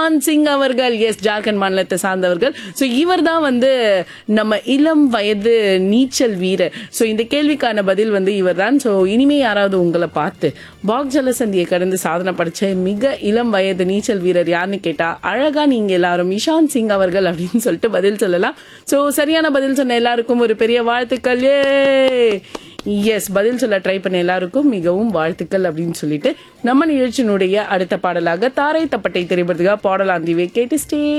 இஷான் சிங் அவர்கள் எஸ் ஜார்க்கண்ட் மாநிலத்தை சார்ந்தவர்கள் ஸோ இவர் தான் வந்து நம்ம இளம் வயது நீச்சல் வீரர் ஸோ இந்த கேள்விக்கான பதில் வந்து இவர் தான் ஸோ இனிமே யாராவது உங்களை பார்த்து பாக் ஜலசந்தியை கடந்து சாதனை படிச்ச மிக இளம் வயது நீச்சல் வீரர் யாருன்னு கேட்டா அழகா நீங்க எல்லாரும் இஷான் சிங் அவர்கள் அப்படின்னு சொல்லிட்டு பதில் சொல்லலாம் ஸோ சரியான பதில் சொன்ன எல்லாருக்கும் ஒரு பெரிய வாழ்த்துக்கள் ஏ எஸ் பதில் சொல்ல ட்ரை பண்ண எல்லாருக்கும் மிகவும் வாழ்த்துக்கள் அப்படின்னு சொல்லிட்டு நம்ம நிகழ்ச்சியினுடைய அடுத்த பாடலாக தாரை தப்பட்டை திரைப்படத்துக்காக பாடலாந்திவை கேட்டு ஸ்டே